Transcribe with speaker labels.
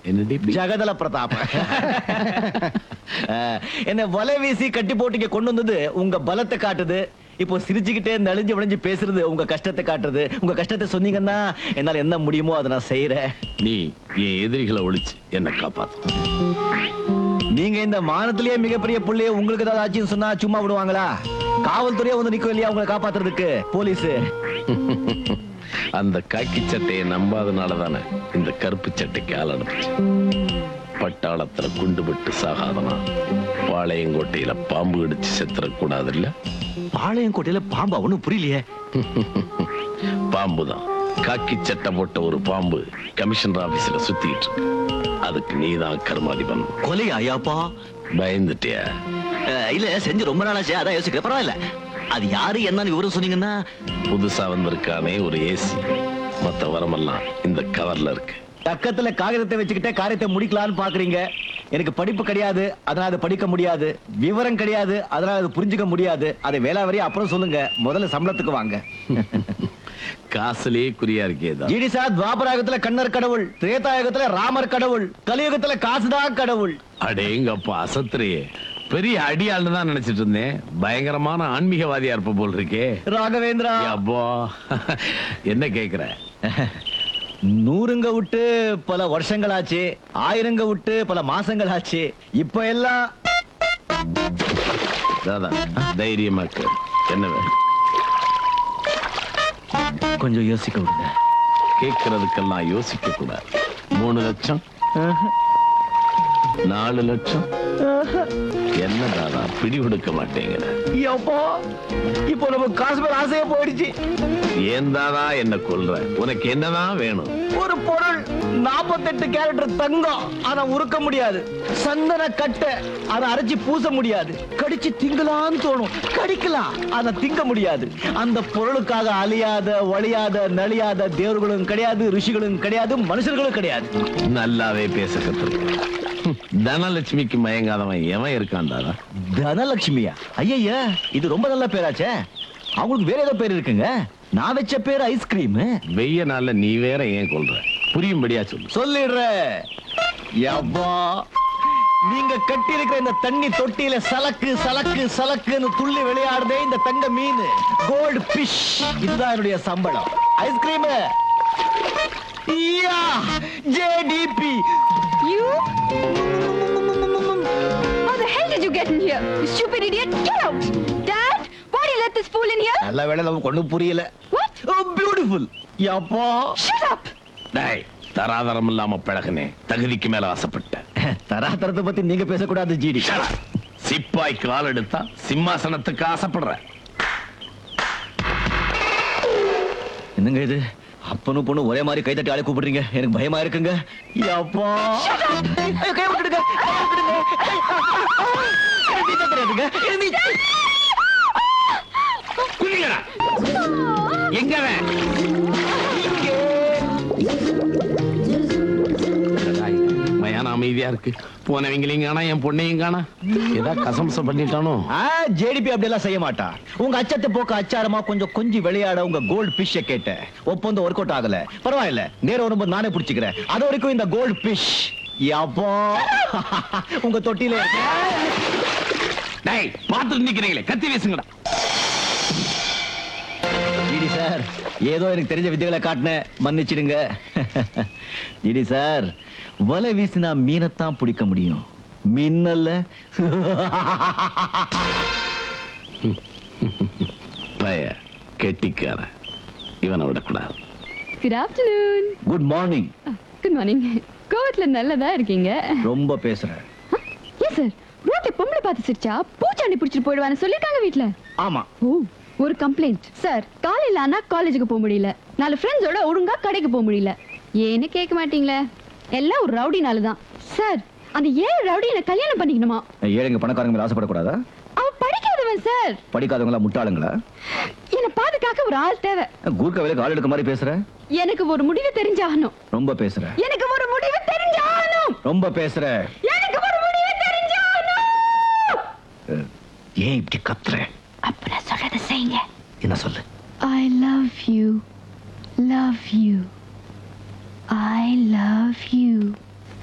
Speaker 1: என்ன டிபி
Speaker 2: ஜகதல பிரதாப் அஹ், என்ன வலை வீசி கட்டி போட்டு இங்க கொண்டு வந்தது உங்க பலத்தை காட்டுது இப்போ சிரிச்சுக்கிட்டே நலிஞ்சு விளைஞ்சு பேசுறது உங்க கஷ்டத்தை காட்டுறது உங்க கஷ்டத்தை சொன்னீங்கன்னா என்னால என்ன முடியுமோ அதை நான் செய்யறேன்
Speaker 1: நீ என் எதிரிகளை ஒழிச்சு என்ன காப்பாத்து
Speaker 2: நீங்க இந்த மானத்திலேயே மிகப்பெரிய புள்ளைய உங்களுக்கு ஏதாவது ஆச்சுன்னு சொன்னா சும்மா விடுவாங்களா காவல்துறையே வந்து நிக்கும் இல்லையா உங்களை காப்பாத்துறதுக்கு போலீஸ்
Speaker 1: அந்த காக்கி சட்டையை நம்பாதனால தானே இந்த கருப்பு சட்டைக்கு ஆள் அனுப்பிச்சு பட்டாளத்துல குண்டு விட்டு சாகாதனா பாளையங்கோட்டையில பாம்பு கடிச்சு செத்துறக்கூடாது இல்ல
Speaker 2: பாளையங்கோட்டையில பாம்பா ஒண்ணும் புரியலையே
Speaker 1: பாம்பு தான் காக்கி சட்டை போட்ட ஒரு பாம்பு கமிஷனர் ஆபீஸ்ல சுத்திட்டு இருக்கு அதுக்கு நீதான் கர்மாதிபன்
Speaker 2: கொலையா ஐயாப்பா
Speaker 1: பயந்துட்டியா
Speaker 2: அஹ், இல்ல செஞ்சு ரொம்ப நாளாச்சு அதான் யோசிக்கிறேன் பரவாயில்ல அது யாரு என்னன்னு விவரம் சொன்னீங்கன்னா
Speaker 1: புதுசா வந்திருக்கானே ஒரு ஏசி மத்த வரமெல்லாம் இந்த கவர்ல இருக்கு
Speaker 2: பக்கத்துல காகிதத்தை வச்சுக்கிட்டே காரியத்தை முடிக்கலாம்னு பாக்குறீங்க எனக்கு படிப்பு கிடையாது அதனால அதை படிக்க முடியாது விவரம் கிடையாது அதனால அது புரிஞ்சுக்க முடியாது அதை வேளாவரி அப்புறம் சொல்லுங்க முதல்ல சம்பளத்துக்கு வாங்க
Speaker 1: காசுலயே குறியா இருக்கேதா
Speaker 2: ஜிடிசா துவாபராகத்துல கண்ணர் கடவுள் திரேதாயுகத்துல ராமர் கடவுள் கலியுகத்துல காசுதான் கடவுள்
Speaker 1: அடேங்கப்பா அசத்துறியே பெரிய அடியாள்னு தான் நினைச்சிட்டு இருந்தேன் பயங்கரமான ஆன்மீகவாதியா இருப்ப போல் இருக்கே
Speaker 2: ராகவேந்திரா
Speaker 1: அப்போ என்ன கேக்குற
Speaker 2: நூறுங்க விட்டு பல வருஷங்கள் ஆச்சு ஆயிரங்க விட்டு பல மாசங்கள் ஆச்சு இப்ப எல்லாம்
Speaker 1: தாதா தைரியமா கேளு என்ன வேணும்
Speaker 2: கொஞ்சம் யோசிக்க விடுங்க
Speaker 1: கேட்கறதுக்கெல்லாம் யோசிக்க கூடாது மூணு லட்சம் நாலு லட்சம் என்ன தாதா பிடி கொடுக்க மாட்டேங்கிற
Speaker 2: எப்போ இப்போ நம்ம காசு மேல ஆசையே போயிடுச்சு
Speaker 1: ஏன் தாதா என்ன கொல்ற உனக்கு என்னதான் வேணும்
Speaker 2: ஒரு பொருள் 48 கேரக்டர் தங்கம் ஆனா உருக்க முடியாது சந்தன கட்டை ஆனா அரைச்சு பூச முடியாது கடிச்சு திங்கலான்னு தோணும் கடிக்கலாம் ஆனா திங்க முடியாது அந்த பொருளுக்காக அழியாத ஒழியாத நலியாத தேவர்களும் கிடையாது ரிஷிகளும் கிடையாது மனுஷர்களும் கிடையாது
Speaker 1: நல்லாவே பேச கத்துருக்க தனலட்சுமிக்கு மயங்காதவன் எவன் இருக்கான் தாதா
Speaker 2: தனலட்சுமியா ஐயா இது ரொம்ப நல்ல பேராச்சே அவங்களுக்கு வேற ஏதோ பேர் இருக்குங்க நான் வச்ச பேர் ஐஸ்கிரீம்
Speaker 1: வெய்ய நாள்ல நீ வேற ஏன் கொல்ற புரியும்படியா சொல்லு
Speaker 2: சொல்லிடுறேன் யப்பா நீங்க கட்டி இருக்கிற இந்த தண்ணி தொட்டியில சலக்கு சலக்கு சலக்குன்னு துள்ளி விளையாடுதே இந்த தங்க மீன் கோல்டு பிஷ் இதுதான் என்னுடைய சம்பளம் ice cream JDB
Speaker 3: You? How the hell did you get in here? You stupid idiot! Get out! Dad, why did you let this fool in here?
Speaker 2: நல்ல வேளை நமக்கு ஒண்ணும் புரியல
Speaker 3: What?
Speaker 2: பியூட்டிஃபுல் யப்பா
Speaker 3: Shut up!
Speaker 1: டேய் தராதரம் இல்லாம பழகுனே தகுதிக்கு மேல ஆசைப்பட்ட
Speaker 2: தராதரத்தை பத்தி நீங்க பேசக்கூடாது ஜிடி
Speaker 1: சிப்பாய் கால் எடுத்தா சிம்மாசனத்துக்கு ஆசைப்படுற
Speaker 2: என்னங்க இது அப்பனும் பொண்ணு ஒரே மாதிரி கைத்தட்டி ஆளை கூப்பிடுறீங்க எனக்கு பயமா இருக்குங்க யப்பா ஐயோ, கை விட்டுடுங்க கை விட்டுடுங்க எனக்கு நீச்சல் தெரியாதுங்க எனக்கு நீச்சல்
Speaker 1: குதிங்கடா. எங்க அவன்? மயான அமைதியா இருக்கு போனவங்களையும் காணா என் பொண்ணையும் காணா ஏதா கசம்சம் பண்ணிட்டானோ
Speaker 2: ஆ, ஜேடிபி அப்படி எல்லாம் செய்ய மாட்டா உங்க அச்சத்தை போக்க அச்சாரமா கொஞ்சம் கொஞ்சி விளையாட உங்க கோல்டு பிஷ் கேட்டேன் ஒப்பந்தம் ஒர்க் அவுட் ஆகல பரவாயில்ல நேரம் வரும்போது நானே பிடிச்சுக்கிறேன் அது வரைக்கும் இந்த கோல்டு பிஷ் அப்போ உங்க தொட்டில
Speaker 1: டேய் பார்த்துட்டு நிக்கிறீங்களே கத்தி வீசுங்கடா
Speaker 2: ஜிடி சார் ஏதோ எனக்கு தெரிஞ்ச வித்தைகளை காட்டினேன் மன்னிச்சிடுங்க ஜிடி சார் வலை வீசினா மீனைத்தான் பிடிக்க முடியும் மின்னல்ல
Speaker 1: பய கெட்டிக்கார இவனை விடக்கூடாது
Speaker 3: Good afternoon.
Speaker 2: Good morning
Speaker 3: Good morning. கோவத்துல நல்லதா இருக்கீங்க
Speaker 2: ரொம்ப பேசுறேன்
Speaker 3: ஏன் சார் ரோட்ல பொம்பளை பார்த்து சிரிச்சா பூச்சாண்டி பிடிச்சிட்டு போயிடுவான்னு சொல்லிருக்காங்க வீட்ல
Speaker 2: ஆமா
Speaker 3: ஓ ஒரு கம்ப்ளைண்ட் சார் காலையில ஆனா காலேஜுக்கு போக முடியல நாலு ஃப்ரெண்ட்ஸோட ஒழுங்கா கடைக்கு போக முடியல ஏன்னு கேட்க மாட்டீங்களே எல்லாம் ஒரு ரவுடினால தான் சார் அந்த ஏழு ரவுடி என்ன கல்யாணம் பண்ணிக்கணுமா
Speaker 2: ஏழைங்க பணக்காரங்க மேல ஆசைப்படக்கூடாதா
Speaker 3: அவ படிக்காதவன் சார்
Speaker 2: படிக்காதவங்களா முட்டாளுங்களா
Speaker 3: என்ன பாதுகாக்க ஒரு ஆள் தேவை
Speaker 2: கூர்க்க வேலை கால் எடுக்க மாதிரி பேசுற
Speaker 3: எனக்கு ஒரு முடிவு தெரிஞ்சாகணும்
Speaker 2: ரொம்ப பேசுற
Speaker 3: எனக்கு ஒரு முடிவு தெரிஞ்சாகணும்
Speaker 2: ரொம்ப பேசுற
Speaker 3: எனக்கு ஒரு முடிவு தெரிஞ்சாகணும்
Speaker 2: அஹ், ஏன் இப்படி கத்துற
Speaker 3: அப்ப நான் சொல்றத செய்யுங்க
Speaker 2: என்ன சொல்லு
Speaker 3: I love you. Love you. I love you.